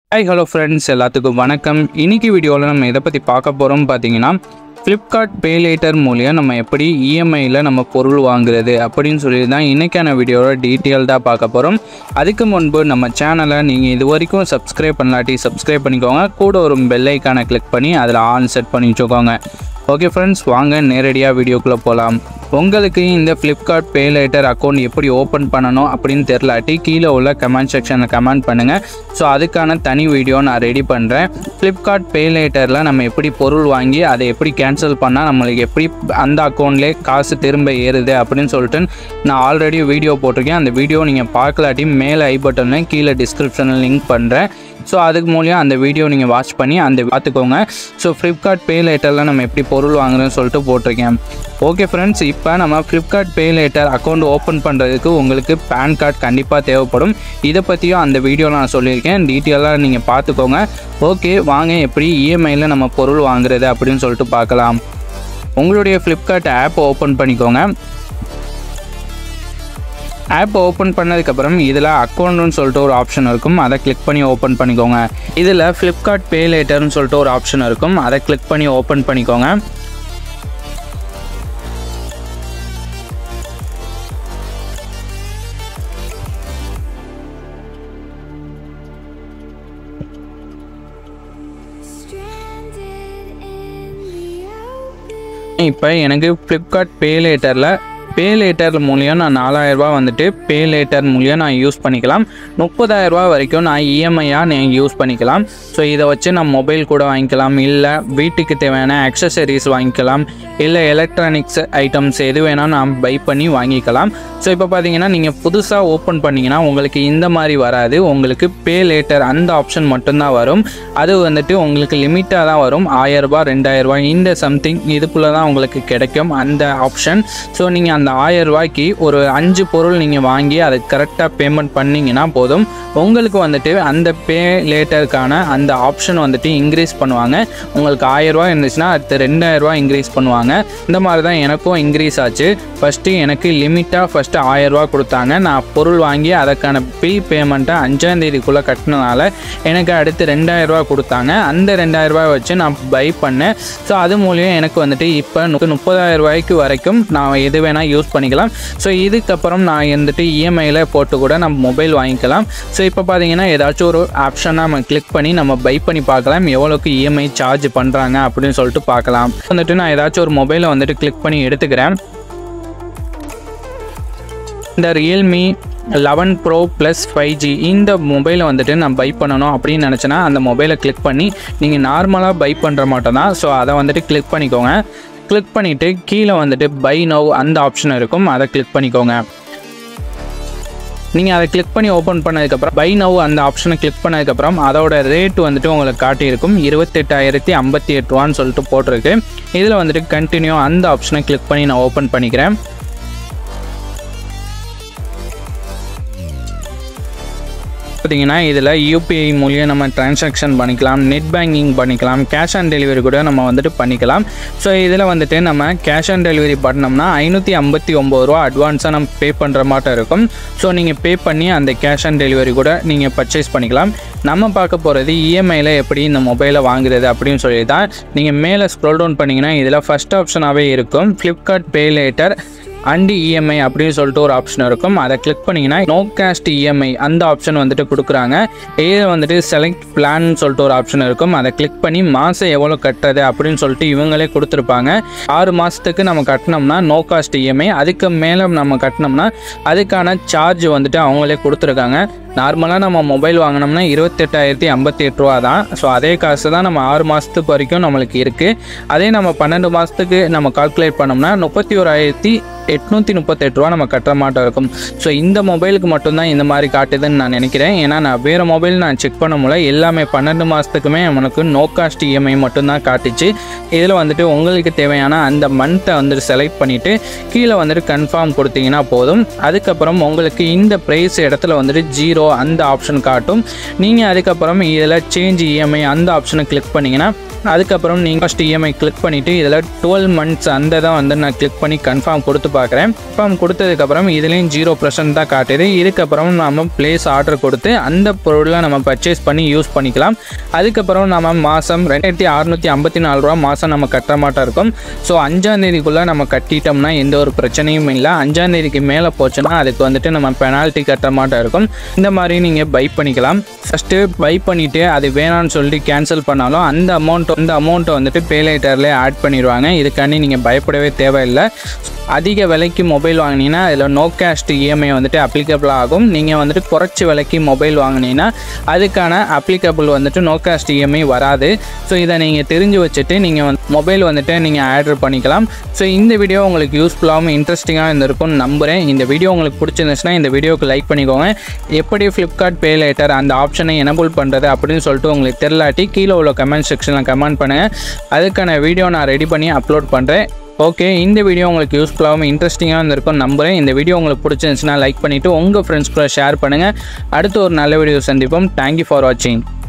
Hi hello friends எல்லாத்துக்கும் வணக்கம் இன்னைக்கு வீடியோவில் நம்ம எதை பற்றி பார்க்க போகிறோம் பார்த்தீங்கன்னா ஃப்ளிப்கார்ட் பே லேட்டர் மூலியம் நம்ம எப்படி இஎம்ஐயில் நம்ம பொருள் வாங்குறது அப்படின்னு சொல்லி தான் இன்றைக்கான வீடியோவில் டீட்டெயில்டாக பார்க்க போகிறோம் அதுக்கு முன்பு நம்ம சேனலை நீங்கள் இது வரைக்கும் சப்ஸ்கிரைப் பண்ணலாட்டி சப்ஸ்கிரைப் பண்ணிக்கோங்க கூட ஒரு பெல் ஐக்கானை கிளிக் பண்ணி அதில் ஆன் செட் பண்ணி வச்சுக்கோங்க ஓகே ஃப்ரெண்ட்ஸ் வாங்க நேரடியாக வீடியோக்குள்ளே போகலாம் உங்களுக்கு இந்த ஃப்ளிப்கார்ட் பே லேட்டர் அக்கௌண்ட் எப்படி ஓப்பன் பண்ணணும் அப்படின்னு தெரிலாட்டி கீழே உள்ள கமெண்ட் செக்ஷனில் கமெண்ட் பண்ணுங்கள் ஸோ அதுக்கான தனி வீடியோ நான் ரெடி பண்ணுறேன் ஃப்ளிப்கார்ட் பே லேட்டரில் நம்ம எப்படி பொருள் வாங்கி அதை எப்படி கேன்சல் பண்ணால் நம்மளுக்கு எப்படி அந்த அக்கௌண்ட்லேயே காசு திரும்ப ஏறுது அப்படின்னு சொல்லிட்டு நான் ஆல்ரெடி வீடியோ போட்டிருக்கேன் அந்த வீடியோ நீங்கள் பார்க்கலாட்டி மேலே ஐ பட்டனில் கீழே டிஸ்கிரிப்ஷனில் லிங்க் பண்ணுறேன் ஸோ அதுக்கு மூலியம் அந்த வீடியோ நீங்கள் வாட்ச் பண்ணி அந்த பார்த்துக்கோங்க ஸோ ஃப்ளிப்கார்ட் பே லேட்டரில் நம்ம எப்படி பொருள் வாங்குறோன்னு சொல்லிட்டு போட்டிருக்கேன் ஓகே ஃப்ரெண்ட்ஸ் இப்போ நம்ம Flipkart pay later account open பண்ணுறதுக்கு உங்களுக்கு பேன் கார்டு கண்டிப்பாக தேவைப்படும் இதை பற்றியும் அந்த வீடியோவில் நான் சொல்லியிருக்கேன் டீட்டெயிலாக நீங்கள் பார்த்துக்கோங்க ஓகே வாங்க எப்படி இஎம்ஐயில் நம்ம பொருள் வாங்குறது அப்படின்னு சொல்லிட்டு பார்க்கலாம் உங்களுடைய ஃப்ளிப்கார்ட் ஆப் ஓப்பன் பண்ணிக்கோங்க ஆப் ஓப்பன் பண்ணதுக்கப்புறம் இதில் அக்கௌண்ட்னு சொல்லிட்டு ஒரு ஆப்ஷன் இருக்கும் அதை கிளிக் பண்ணி ஓப்பன் பண்ணிக்கோங்க இதில் ஃப்ளிப்கார்ட் பே லேட்டர்னு சொல்லிட்டு ஒரு ஆப்ஷன் இருக்கும் அதை கிளிக் பண்ணி ஓப்பன் பண்ணிக்கோங்க Stranded in the open. இப்போ எனக்கு ஃப்ளிப்கார்ட் பே லேட்டரில் பே லேட்டர் மூலியம் நான் நாலாயிரரூபா வந்துட்டு பே லேட்டர் மூலியம் நான் யூஸ் பண்ணிக்கலாம் முப்பதாயிரரூபா வரைக்கும் நான் இஎம்ஐயாக நான் யூஸ் பண்ணிக்கலாம் ஸோ இதை வச்சு நான் மொபைல் கூட வாங்கிக்கலாம் இல்லை வீட்டுக்கு தேவையான அக்சசரிஸ் வாங்கிக்கலாம் இல்லை எலக்ட்ரானிக்ஸ் ஐட்டம்ஸ் எது வேணால் நான் பை பண்ணி வாங்கிக்கலாம் ஸோ இப்போ பார்த்தீங்கன்னா நீங்கள் புதுசாக ஓப்பன் பண்ணிங்கன்னா உங்களுக்கு இந்த மாதிரி வராது உங்களுக்கு பே லேட்டர் அந்த ஆப்ஷன் மட்டும்தான் வரும் அது வந்துட்டு உங்களுக்கு லிமிட்டாக தான் வரும் ஆயிரரூபா ரெண்டாயிரரூபா இந்த சம்திங் இதுக்குள்ளே தான் உங்களுக்கு கிடைக்கும் அந்த ஆப்ஷன் ஸோ நீங்கள் அந்த ஆயிரம் ரூபாய்க்கு ஒரு அஞ்சு பொருள் நீங்கள் வாங்கி அதை கரெக்டாக பேமெண்ட் பண்ணிங்கன்னா போதும் உங்களுக்கு வந்துட்டு அந்த பே லேட்டருக்கான அந்த ஆப்ஷன் வந்துட்டு இன்க்ரீஸ் பண்ணுவாங்க உங்களுக்கு ஆயிரம் ரூபாய் இருந்துச்சுன்னா அடுத்து ரெண்டாயிரம் ரூபாய் இன்க்ரீஸ் பண்ணுவாங்க இந்த மாதிரி தான் எனக்கும் இன்க்ரீஸ் ஆச்சு ஃபஸ்ட்டு எனக்கு லிமிட்டாக ஃபஸ்ட்டு ஆயிரம் ரூபாய் கொடுத்தாங்க நான் பொருள் வாங்கி அதற்கான பில் பேமெண்ட்டை அஞ்சாந்தேதிக்குள்ளே கட்டினனால எனக்கு அடுத்து ரெண்டாயிரம் ரூபாய் கொடுத்தாங்க அந்த ரெண்டாயிரம் ரூபாய் வச்சு நான் பை பண்ணேன் ஸோ அது மூலியம் எனக்கு வந்துட்டு இப்போ முப்பதாயிரம் ரூபாய்க்கு வரைக்கும் நான் எது வேணால் யூஸ் பண்ணிக்கலாம் ஸோ இதுக்கப்புறம் நான் வந்துட்டு இஎம்ஐயில் போட்டு கூட நம்ம மொபைல் வாங்கிக்கலாம் ஸோ இப்போ பார்த்தீங்கன்னா ஏதாச்சும் ஒரு ஆப்ஷனாக நம்ம கிளிக் பண்ணி நம்ம பை பண்ணி பார்க்கலாம் எவ்வளோக்கு இஎம்ஐ சார்ஜ் பண்ணுறாங்க அப்படின்னு சொல்லிட்டு பார்க்கலாம் வந்துட்டு நான் ஏதாச்சும் ஒரு மொபைலை வந்துட்டு கிளிக் பண்ணி எடுத்துக்கிறேன் இந்த Realme eleven pro plus five G இந்த மொபைலை வந்துட்டு நான் பை பண்ணணும் அப்படின்னு நினச்சேன்னா அந்த மொபைலை கிளிக் பண்ணி நீங்கள் நார்மலாக பை பண்ணுற மாட்டோம் தான் ஸோ அதை வந்துட்டு கிளிக் பண்ணிக்கோங்க கிளிக் பண்ணிவிட்டு கீழே வந்துட்டு பை நவ் அந்த ஆப்ஷன் இருக்கும் அதை கிளிக் பண்ணிக்கோங்க நீங்கள் அதை கிளிக் பண்ணி ஓப்பன் பண்ணதுக்கப்புறம் பை நவ் அந்த ஆப்ஷனை கிளிக் பண்ணதுக்கப்புறம் அதோட ரேட் வந்துட்டு உங்களுக்கு காட்டியிருக்கும் இருபத்தெட்டாயிரத்தி ஐம்பத்தி எட்டு ரூபான்னு சொல்லிட்டு போட்டிருக்கு இதில் வந்துட்டு கண்டினியூ அந்த ஆப்ஷனை கிளிக் பண்ணி நான் ஓப்பன் பண்ணிக்கிறேன் பார்த்தீங்கன்னா இதில் யூபிஐ மூலியம் நம்ம டிரான்சாக்ஷன் பண்ணிக்கலாம் நெட் பேங்கிங் பண்ணிக்கலாம் கேஷ் ஆன் டெலிவரி கூட நம்ம வந்துட்டு பண்ணிக்கலாம் ஸோ இதில் வந்துட்டு நம்ம கேஷ் ஆன் டெலிவரி பண்ணோம்னா ஐநூற்றி ஐம்பத்தி ஒம்பது ரூபா அட்வான்ஸாக நம்ம பே பண்ணுற மாட்டம் இருக்கும் ஸோ நீங்கள் பே பண்ணி அந்த கேஷ் ஆன் டெலிவரி கூட நீங்கள் பர்ச்சேஸ் பண்ணிக்கலாம் நம்ம பார்க்க போகிறது இஎம்ஐயில் எப்படி இந்த மொபைலை வாங்குறது அப்படின்னு சொல்லி தான் நீங்கள் மேலே ஸ்க்ரோல் டவுன் பண்ணிங்கன்னா இதில் ஃபஸ்ட் ஆப்ஷனாகவே இருக்கும் Flipkart pay later and EMI அப்படின்னு சொல்லிட்டு ஒரு ஆப்ஷன் இருக்கும் அதை கிளிக் பண்ணிங்கன்னா நோ காஸ்ட் இஎம்ஐ அந்த ஆப்ஷன் வந்துட்டு கொடுக்குறாங்க இதில் வந்துட்டு செலக்ட் பிளான் சொல்லிட்டு ஒரு ஆப்ஷன் இருக்கும் அதை கிளிக் பண்ணி மாதம் எவ்வளோ கட்டுறது அப்படின்னு சொல்லிட்டு இவங்களே கொடுத்துருப்பாங்க ஆறு மாதத்துக்கு நம்ம கட்டினோம்னா நோ காஸ்ட் இஎம்ஐ அதுக்கு மேலே நம்ம கட்டினோம்னா அதுக்கான சார்ஜ் வந்துட்டு அவங்களே கொடுத்துருக்காங்க நார்மலாக நம்ம மொபைல் வாங்கினோம்னா இருபத்தெட்டாயிரத்தி ஐம்பத்தி எட்டு ரூபா தான் ஸோ அதே காசு தான் நம்ம ஆறு மாதத்துக்கு வரைக்கும் நம்மளுக்கு இருக்குது அதே நம்ம பன்னெண்டு மாதத்துக்கு நம்ம கால்குலேட் பண்ணோம்னா முப்பத்தி ஓராயிரத்தி எட்நூற்றி முப்பத்தெட்டு ரூபா நம்ம கட்டுற மாட்டோம் இருக்கும் ஸோ இந்த மொபைலுக்கு மட்டும்தான் இந்த மாதிரி காட்டுதுன்னு நான் நினைக்கிறேன் ஏன்னா நான் வேறு மொபைல் நான் செக் பண்ண முடியல எல்லாமே பன்னெண்டு மாதத்துக்குமே நமக்கு நோ காஸ்ட் இஎம்ஐ மட்டும்தான் காட்டுச்சு இதில் வந்துட்டு உங்களுக்கு தேவையான அந்த மந்த்தை வந்துட்டு செலக்ட் பண்ணிவிட்டு கீழே வந்துட்டு கன்ஃபார்ம் கொடுத்தீங்கன்னா போதும் அதுக்கப்புறம் உங்களுக்கு இந்த ப்ரைஸ் இடத்துல வந்துட்டு ஜீரோ அந்த ஆப்ஷன் காட்டும் நீங்கள் அதுக்கப்புறம் இதில் சேஞ்ச் இஎம்ஐ அந்த ஆப்ஷனை கிளிக் பண்ணிங்கன்னா அதுக்கப்புறம் நீங்கள் ஃபஸ்ட் இஎம்ஐ கிளிக் பண்ணிவிட்டு இதில் டுவெல் மந்த்ஸ் அந்த தான் வந்து நான் கிளிக் பண்ணி கன்ஃபார்ம் கொடுத்து பார்க்குறேன் கன்ஃபார்ம் கொடுத்ததுக்கப்புறம் இதுலேயும் ஜீரோ பர்சன்ட் தான் காட்டுது இதுக்கப்புறம் நம்ம ப்ளேஸ் ஆர்டர் கொடுத்து அந்த பொருளை நம்ம பர்ச்சேஸ் பண்ணி யூஸ் பண்ணிக்கலாம் அதுக்கப்புறம் நம்ம மாதம் ரெண்டாயிரத்தி அறநூற்றி ஐம்பத்தி நாலு ரூபா மாதம் நம்ம கட்டுற மாட்டோம் இருக்கும் ஸோ அஞ்சாந்தேதிக்குள்ளே நம்ம கட்டிட்டோம்னா எந்த ஒரு பிரச்சனையும் இல்லை அஞ்சாந்தேதிக்கு மேலே போச்சுன்னா அதுக்கு வந்துட்டு நம்ம பெனால்ட்டி கட்டுற மாட்டோம் இருக்கும் இந்த மாதிரி நீங்கள் பை பண்ணிக்கலாம் ஃபஸ்ட்டு பை பண்ணிவிட்டு அது வேணாம்னு சொல்லிட்டு கேன்சல் பண்ணாலும் அந்த அமௌண்ட் அந்த அமௌண்ட்டை வந்துட்டு பே லேட்டர்லேயே ஆட் பண்ணிடுவாங்க இதுக்காண்டி நீங்கள் பயப்படவே தேவையில்லை அதிக விலைக்கு மொபைல் வாங்கினீங்கன்னா அதில் நோ கேஸ்ட் இஎம்ஐ வந்துட்டு அப்ளிகபிள் ஆகும் நீங்கள் வந்துட்டு குறைச்சி விலைக்கு மொபைல் வாங்கினீங்கன்னா அதுக்கான அப்ளிகபிள் வந்துட்டு நோ காஸ்ட் இஎம்ஐ வராது ஸோ இதை நீங்கள் தெரிஞ்சு வச்சுட்டு நீங்கள் வந்து மொபைல் வந்துட்டு நீங்கள் ஆர்டர் பண்ணிக்கலாம் ஸோ இந்த வீடியோ உங்களுக்கு யூஸ்ஃபுல்லாகவும் இன்ட்ரெஸ்டிங்காக இருந்திருக்கும்னு நம்புகிறேன் இந்த வீடியோ உங்களுக்கு பிடிச்சிருந்துச்சுன்னா இந்த வீடியோக்கு லைக் பண்ணிக்கோங்க எப்படி ஃப்ளிப்கார்ட் பே லேட்டர் அந்த ஆப்ஷனை எனபிள் பண்ணுறது அப்படின்னு சொல்லிட்டு உங்களுக்கு தெரிலாட்டி கீழே உள்ள கமெண்ட் செக்ஷனில் கமெண்ட் பண்ணுங்கள் அதுக்கான வீடியோ நான் ரெடி பண்ணி அப்லோட் பண்ணுறேன் ஓகே இந்த வீடியோ உங்களுக்கு யூஸ்ஃபுல்லாகவும் இன்ட்ரெஸ்டிங்காக இருந்திருக்கும் நம்புகிறேன் இந்த வீடியோ உங்களுக்கு பிடிச்சிருந்துச்சுன்னா லைக் பண்ணிவிட்டு உங்கள் ஃப்ரெண்ட்ஸ் கூட ஷேர் பண்ணுங்கள் அடுத்து ஒரு நல்ல வீடியோ சந்திப்போம் தேங்க்யூ ஃபார் வாட்சிங்